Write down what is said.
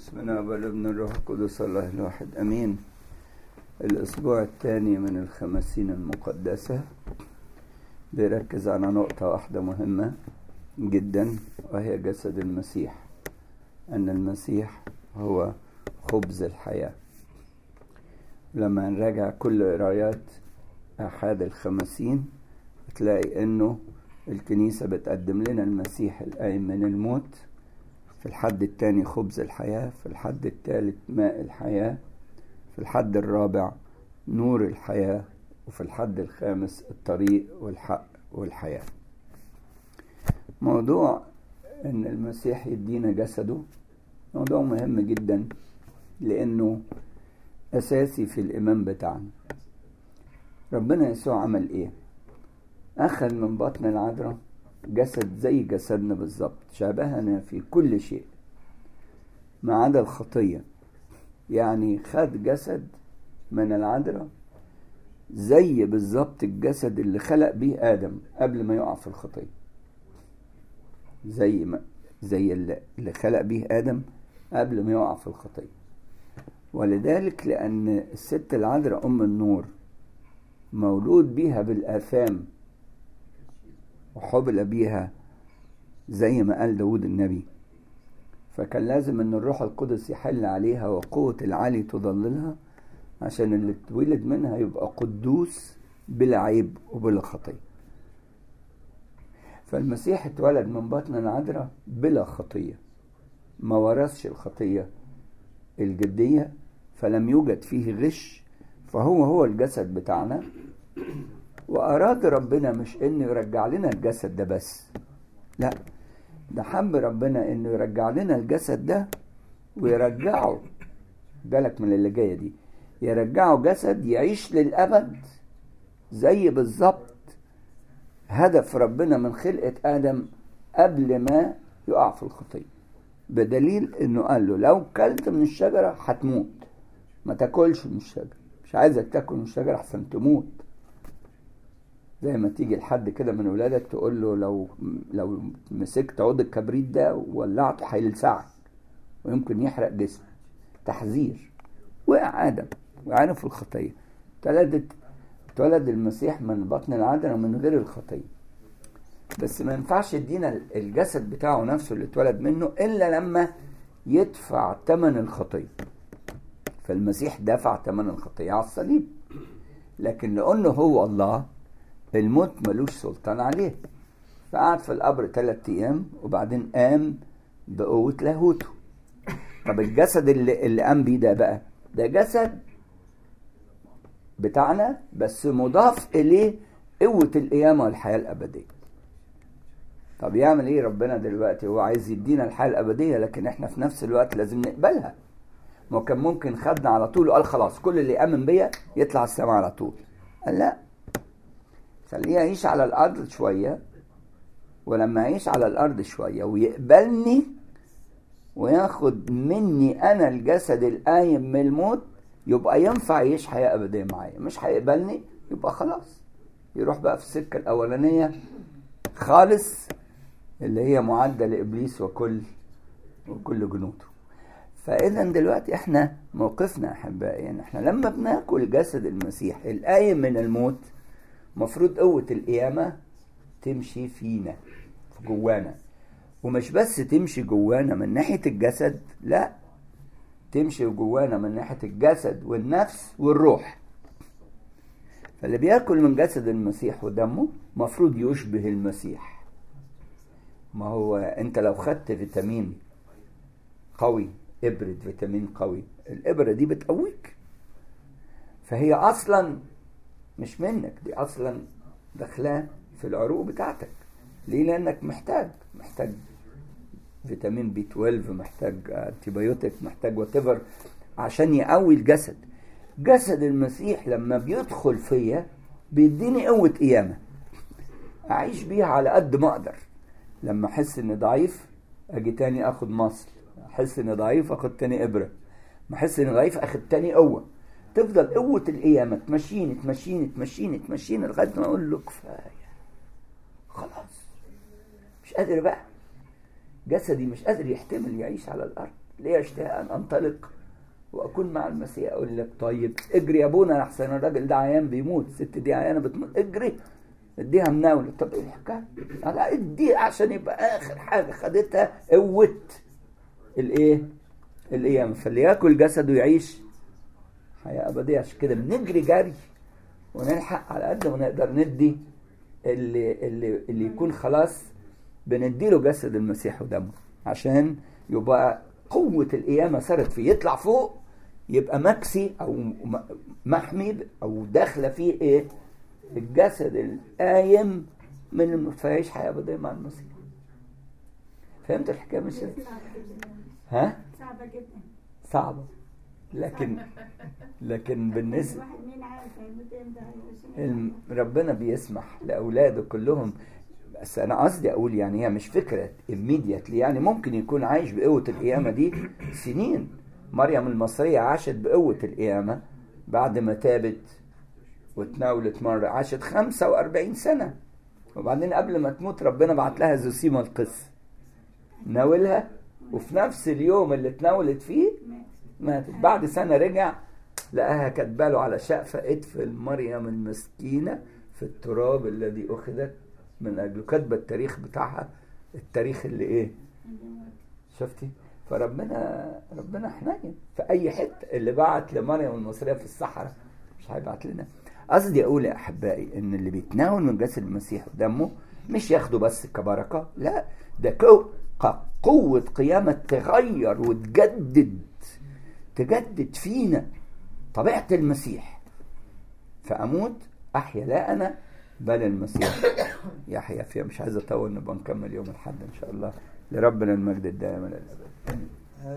بسم الله والابن الروح القدس الله الواحد امين الاسبوع الثاني من الخمسين المقدسة بيركز على نقطة واحدة مهمة جدا وهي جسد المسيح ان المسيح هو خبز الحياة لما نراجع كل قرايات احد الخمسين تلاقي انه الكنيسة بتقدم لنا المسيح القايم من الموت في الحد الثاني خبز الحياة في الحد الثالث ماء الحياة في الحد الرابع نور الحياة وفي الحد الخامس الطريق والحق والحياة موضوع ان المسيح يدينا جسده موضوع مهم جدا لانه اساسي في الايمان بتاعنا ربنا يسوع عمل ايه اخذ من بطن العذراء جسد زي جسدنا بالظبط شابهنا في كل شيء ما عدا الخطية يعني خد جسد من العذراء زي بالظبط الجسد اللي خلق بيه آدم قبل ما يقع في الخطية زي ما زي اللي خلق بيه آدم قبل ما يقع في الخطية ولذلك لأن الست العذراء أم النور مولود بيها بالآثام وحبل بيها زي ما قال داود النبي فكان لازم ان الروح القدس يحل عليها وقوة العلي تضللها عشان اللي اتولد منها يبقى قدوس بلا عيب وبلا خطية فالمسيح اتولد من بطن العذراء بلا خطية ما ورثش الخطية الجدية فلم يوجد فيه غش فهو هو الجسد بتاعنا وأراد ربنا مش إنه يرجع لنا الجسد ده بس لا ده حب ربنا إنه يرجع لنا الجسد ده ويرجعه بالك من اللي جاية دي يرجعه جسد يعيش للأبد زي بالظبط هدف ربنا من خلقة آدم قبل ما يقع في الخطية بدليل إنه قال له لو كلت من الشجرة هتموت ما تاكلش من الشجرة مش عايزك تاكل من الشجرة أحسن تموت زي ما تيجي لحد كده من ولادك تقول له لو لو مسكت عود الكبريت ده وولعته هيلسعك ويمكن يحرق جسمك تحذير وقع ادم وقعنا في الخطيه اتولدت اتولد المسيح من بطن العذراء من غير الخطيه بس ما ينفعش يدينا الجسد بتاعه نفسه اللي اتولد منه الا لما يدفع ثمن الخطيه فالمسيح دفع ثمن الخطيه على الصليب لكن لانه هو الله الموت ملوش سلطان عليه فقعد في القبر ثلاثة أيام وبعدين قام بقوة لاهوته طب الجسد اللي, اللي قام بيه ده بقى ده جسد بتاعنا بس مضاف إليه قوة القيامة والحياة الأبدية طب يعمل إيه ربنا دلوقتي هو عايز يدينا الحياة الأبدية لكن إحنا في نفس الوقت لازم نقبلها ما كان ممكن خدنا على طول وقال خلاص كل اللي يأمن بيا يطلع السماء على طول قال لا خليه يعيش على الارض شويه ولما يعيش على الارض شويه ويقبلني وياخد مني انا الجسد القايم من الموت يبقى ينفع يعيش حياه ابديه معايا مش هيقبلني يبقى خلاص يروح بقى في السكه الاولانيه خالص اللي هي معده لابليس وكل وكل جنوده فاذا دلوقتي احنا موقفنا احبائي يعني احنا لما بناكل جسد المسيح القايم من الموت مفروض قوة القيامة تمشي فينا في جوانا ومش بس تمشي جوانا من ناحية الجسد لا تمشي جوانا من ناحية الجسد والنفس والروح فاللي بياكل من جسد المسيح ودمه مفروض يشبه المسيح ما هو انت لو خدت فيتامين قوي ابرة فيتامين قوي الابرة دي بتقويك فهي اصلا مش منك دي اصلا داخلاه في العروق بتاعتك ليه لانك محتاج محتاج فيتامين بي 12 محتاج انتيبيوتيك محتاج وات عشان يقوي الجسد جسد المسيح لما بيدخل فيا بيديني قوة قيامة أعيش بيها على قد ما أقدر لما أحس إني ضعيف أجي تاني آخد مصل أحس إني ضعيف آخد تاني إبرة ما أحس إني ضعيف آخد تاني قوة تفضل قوة القيامة تمشيني تمشيني تمشيني تمشيني لغاية ما أقول له كفاية خلاص مش قادر بقى جسدي مش قادر يحتمل يعيش على الأرض ليه اشتهي ان انطلق واكون مع المسيح اقول لك طيب اجري يا ابونا احسن الراجل ده عيان بيموت الست دي عيانه بتموت اجري اديها مناوله طب ايه الحكايه؟ لا اديها عشان يبقى اخر حاجه خدتها قوه الايه؟ القيامه فاللي ياكل جسده يعيش حياه ابديه عشان كده بنجري جري ونلحق على قد ما نقدر ندي اللي اللي اللي يكون خلاص بنديله جسد المسيح ودمه عشان يبقى قوة القيامة صارت فيه يطلع فوق يبقى مكسي أو محمي أو داخلة فيه إيه؟ الجسد القايم من فيعيش حياة أبدية مع المسيح. فهمت الحكاية مش ها؟ صعبة جدا صعبة لكن لكن بالنسبة الواحد مين عارف هيموت امتى هيعيش الم- ربنا بيسمح لاولاده كلهم بس انا قصدي اقول يعني هي مش فكره immediately يعني ممكن يكون عايش بقوه القيامه دي سنين مريم المصريه عاشت بقوه القيامه بعد ما تابت وتناولت مره عاشت 45 سنه وبعدين قبل ما تموت ربنا بعت لها زوسيما القس ناولها وفي نفس اليوم اللي تناولت فيه ماتت بعد سنة رجع لقاها كاتباله على شقفة ادفن مريم المسكينة في التراب الذي أخذت من أجله كاتبة التاريخ بتاعها التاريخ اللي إيه شفتي فربنا ربنا حنين في أي حتة اللي بعت لمريم المصرية في الصحراء مش هيبعت لنا قصدي أقول يا أحبائي إن اللي بيتناول من جسد المسيح ودمه مش ياخده بس كبركة لا ده كو- ق- قوة قيامة تغير وتجدد تجدد فينا طبيعة المسيح فأموت أحيا لا أنا بل المسيح يحيا فيها مش عايز أطول نبقى نكمل يوم الأحد إن شاء الله لربنا المجد الدائم إلى الأبد آمين.